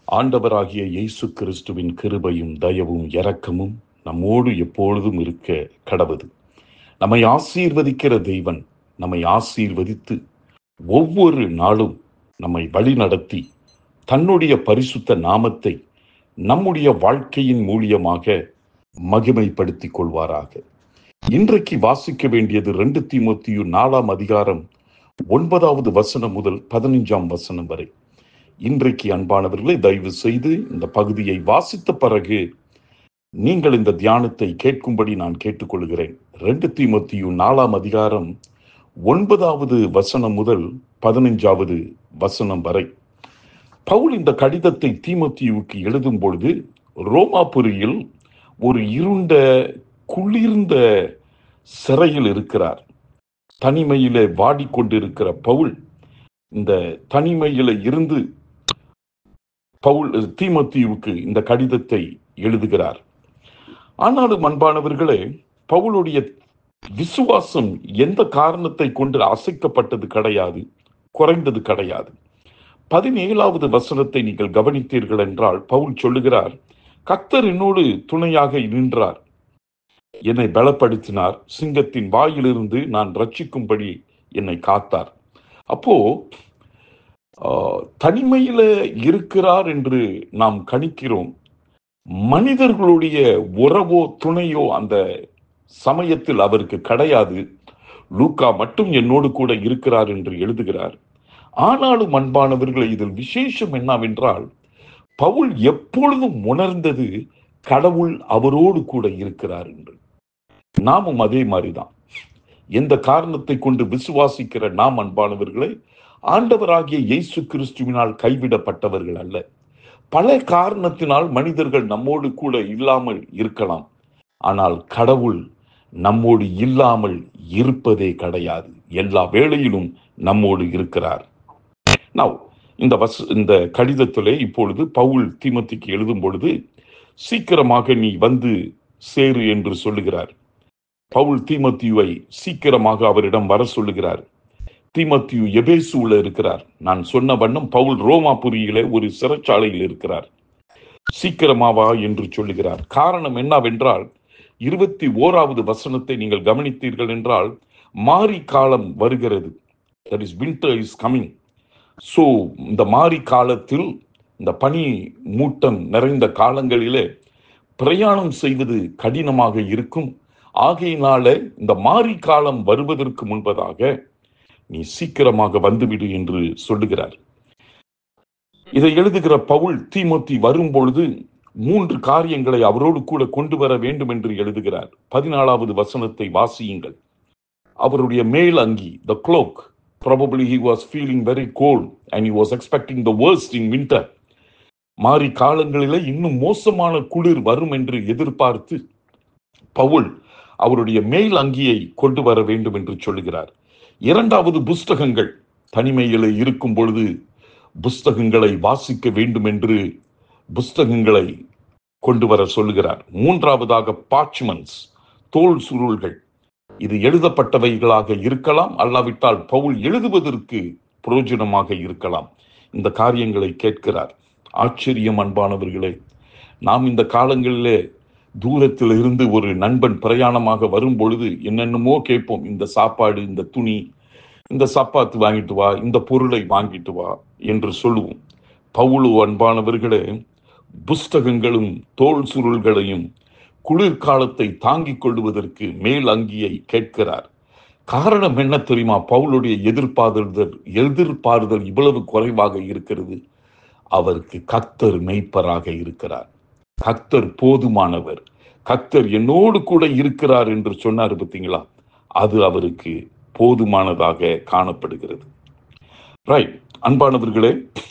ஆண்டவராகிய இயேசு கிறிஸ்துவின் கிருபையும் தயவும் இரக்கமும் நம்மோடு எப்பொழுதும் இருக்க கடவுது நம்மை ஆசீர்வதிக்கிற தெய்வன் நம்மை ஆசீர்வதித்து ஒவ்வொரு நாளும் நம்மை வழிநடத்தி தன்னுடைய பரிசுத்த நாமத்தை நம்முடைய வாழ்க்கையின் மூலியமாக மகிமைப்படுத்திக் கொள்வாராக இன்றைக்கு வாசிக்க வேண்டியது ரெண்டு தீமோத்தியு நாலாம் அதிகாரம் ஒன்பதாவது வசனம் முதல் பதினைஞ்சாம் வசனம் வரை இன்றைக்கு அன்பானவர்களே தயவு செய்து இந்த பகுதியை வாசித்த பிறகு நீங்கள் இந்த தியானத்தை கேட்கும்படி நான் கேட்டுக்கொள்கிறேன் ரெண்டு தீமோத்தியு நாலாம் அதிகாரம் ஒன்பதாவது வசனம் முதல் பதினைஞ்சாவது வசனம் வரை பவுல் இந்த கடிதத்தை தீமோத்தியுவுக்கு எழுதும் பொழுது ரோமாபுரியில் ஒரு இருண்ட குளிர்ந்த சிறையில் இருக்கிறார் தனிமையிலே வாடிக்கொண்டிருக்கிற பவுல் இந்த தனிமையில இருந்து பவுல் தீமோத்தியுவுக்கு இந்த கடிதத்தை எழுதுகிறார் ஆனாலும் அன்பானவர்களே பவுலுடைய விசுவாசம் எந்த காரணத்தை கொண்டு அசைக்கப்பட்டது கிடையாது குறைந்தது கிடையாது பதினேழாவது வசனத்தை நீங்கள் கவனித்தீர்கள் என்றால் பவுல் சொல்லுகிறார் கத்தர் என்னோடு துணையாக நின்றார் என்னை பலப்படுத்தினார் சிங்கத்தின் வாயிலிருந்து நான் ரட்சிக்கும்படி என்னை காத்தார் அப்போ ஆஹ், தனிமையில இருக்கிறார் என்று நாம் கணிக்கிறோம் மனிதர்களுடைய உறவோ துணையோ அந்த சமயத்தில் அவருக்கு கிடையாது லூக்கா மட்டும் என்னோடு கூட இருக்கிறார் என்று எழுதுகிறார் ஆனாலும் அன்பானவர்களை இதில் விசேஷம் என்னவென்றால் பவுல் எப்பொழுதும் உணர்ந்தது கடவுள் அவரோடு கூட இருக்கிறார் என்று நாமும் அதே மாதிரிதான் எந்த காரணத்தை கொண்டு விசுவாசிக்கிற நாம் அன்பானவர்களை ஆண்டவராகிய இயேசு கிறிஸ்துவினால் கைவிடப்பட்டவர்கள் அல்ல பல காரணத்தினால் மனிதர்கள் நம்மோடு கூட இல்லாமல் இருக்கலாம் ஆனால் கடவுள் நம்மோடு இல்லாமல் இருப்பதே கிடையாது எல்லா வேளையிலும் நம்மோடு இருக்கிறார் Now, இந்த வச இந்த கடிதத்திலே இப்பொழுது பவுல் தீமத்திக்கு எழுதும் பொழுது சீக்கிரமாக நீ வந்து சேரு என்று சொல்லுகிறார் பவுல் தீமத்தியுவை சீக்கிரமாக அவரிடம் வர சொல்லுகிறார் தீமத்தியு எபேசுல இருக்கிறார் நான் சொன்ன வண்ணம் பவுல் ரோமாபுரியிலே ஒரு சிறைச்சாலையில் இருக்கிறார் சீக்கிரமாவா என்று சொல்லுகிறார் காரணம் என்னவென்றால் இருபத்தி ஓராவது வசனத்தை நீங்கள் கவனித்தீர்கள் என்றால் மாரி காலம் வருகிறது that is winter is coming so இந்த மாரி காலத்தில் இந்த பனி மூட்டம் நிறைந்த காலங்களிலே பிரயாணம் செய்வது கடினமாக இருக்கும் ஆகையினால இந்த மாரி காலம் வருவதற்கு முன்பதாக நீ சீக்கிரமாக வந்துவிடு என்று சொல்லுகிறார் இதை எழுதுகிற பவுல் தீமோத்தி வரும் பொழுது மூன்று காரியங்களை அவரோடு கூட கொண்டு வர வேண்டும் என்று எழுதுகிறார் பதினாலாவது வசனத்தை வாசியுங்கள் அவருடைய மேல் அங்கி த cloak probably he was feeling very cold and he was expecting the worst in winter மாறி காலங்களிலே இன்னும் மோசமான குளிர் வரும் என்று எதிர்பார்த்து பவுல் அவருடைய மேல் அங்கியை கொண்டு வர வேண்டும் என்று சொல்லுகிறார் இரண்டாவது புஸ்தகங்கள் தனிமையிலே இருக்கும் பொழுது புஸ்தகங்களை வாசிக்க வேண்டும் என்று புஸ்தகங்களை கொண்டு வர சொல்லுகிறார் மூன்றாவதாக பாச்மன்ஸ் தோல் சுருள்கள் இது எழுதப்பட்டவைகளாக இருக்கலாம் அல்லாவிட்டால் பவுல் எழுதுவதற்கு பிரயோஜனமாக இருக்கலாம் இந்த காரியங்களை கேட்கிறார் ஆச்சரியம் அன்பானவர்களே நாம் இந்த காலங்களிலே தூரத்தில் இருந்து ஒரு நண்பன் பிரயாணமாக வரும் பொழுது என்னென்னமோ கேட்போம் இந்த சாப்பாடு இந்த துணி இந்த சப்பாத்து வாங்கிட்டு வா இந்த பொருளை வாங்கிட்டு வா என்று சொல்லுவோம் பவுலு அன்பானவர்களே புஸ்தகங்களும் தோல் சுருள்களையும் குளிர்காலத்தை தாங்கிக் கொள்வதற்கு மேல் அங்கியை கேட்கிறார் காரணம் என்ன தெரியுமா பவுலுடைய எதிர்பார்தல் எதிர்பார்தல் இவ்வளவு குறைவாக இருக்கிறது அவருக்கு கத்தர் மெய்ப்பராக இருக்கிறார் கத்தர் போதுமானவர் கத்தர் என்னோடு கூட இருக்கிறார் என்று சொன்னார் பார்த்தீங்களா அது அவருக்கு போதுமானதாக காணப்படுகிறது ரைட் அன்பானவர்களே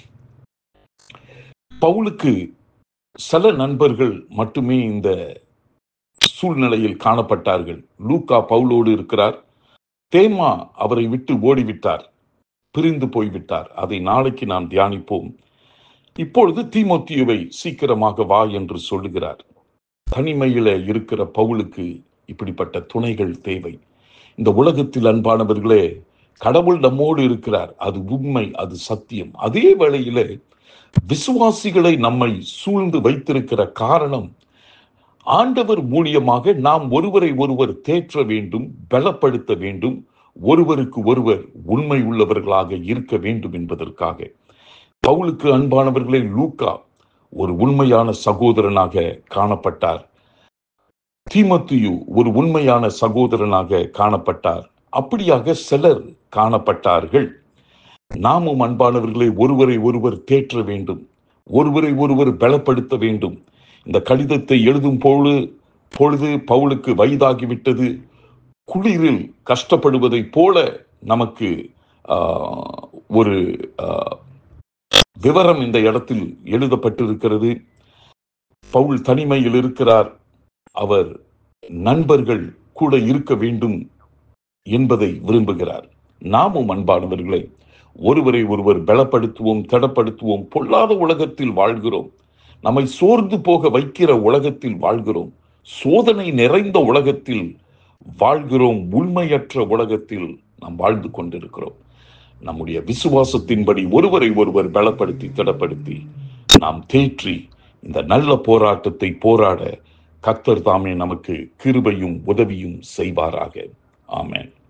பவுலுக்கு சில நண்பர்கள் மட்டுமே இந்த சூழ்நிலையில் காணப்பட்டார்கள் லூக்கா பவுலோடு இருக்கிறார் தேமா அவரை விட்டு ஓடிவிட்டார் பிரிந்து போய்விட்டார் அதை நாளைக்கு நாம் தியானிப்போம் இப்பொழுது தீமோத்தியுவை சீக்கிரமாக வா என்று சொல்லுகிறார் தனிமையில இருக்கிற பவுலுக்கு இப்படிப்பட்ட துணைகள் தேவை இந்த உலகத்தில் அன்பானவர்களே கடவுள் நம்மோடு இருக்கிறார் அது உண்மை அது சத்தியம் அதே வேளையிலே விசுவாசிகளை நம்மை சூழ்ந்து வைத்திருக்கிற காரணம் ஆண்டவர் மூலியமாக நாம் ஒருவரை ஒருவர் தேற்ற வேண்டும் பலப்படுத்த வேண்டும் ஒருவருக்கு ஒருவர் உண்மை உள்ளவர்களாக இருக்க வேண்டும் என்பதற்காக பவுலுக்கு அன்பானவர்களே லூக்கா ஒரு உண்மையான சகோதரனாக காணப்பட்டார் தீமத்தியு ஒரு உண்மையான சகோதரனாக காணப்பட்டார் அப்படியாக சிலர் காணப்பட்டார்கள் நாமும் அன்பானவர்களை ஒருவரை ஒருவர் தேற்ற வேண்டும் ஒருவரை ஒருவர் பலப்படுத்த வேண்டும் இந்த கடிதத்தை எழுதும் பொழுது பொழுது பவுலுக்கு வயதாகிவிட்டது குளிரில் கஷ்டப்படுவதைப் போல நமக்கு ஆஹ், ஒரு ஆஹ், விவரம் இந்த இடத்தில் எழுதப்பட்டிருக்கிறது பவுல் தனிமையில் இருக்கிறார் அவர் நண்பர்கள் கூட இருக்க வேண்டும் என்பதை விரும்புகிறார் நாமும் அன்பானவர்களை ஒருவரை ஒருவர் பலப்படுத்துவோம் தடப்படுத்துவோம் பொல்லாத உலகத்தில் வாழ்கிறோம் நம்மை சோர்ந்து போக வைக்கிற உலகத்தில் வாழ்கிறோம் சோதனை நிறைந்த உலகத்தில் வாழ்கிறோம் உண்மையற்ற உலகத்தில் நாம் வாழ்ந்து கொண்டிருக்கிறோம் நம்முடைய விசுவாசத்தின்படி ஒருவரை ஒருவர் பலப்படுத்தி திடப்படுத்தி நாம் தேற்றி இந்த நல்ல போராட்டத்தை போராட கர்த்தர் தாமே நமக்கு கிருபையும் உதவியும் செய்வாராக ஆமென்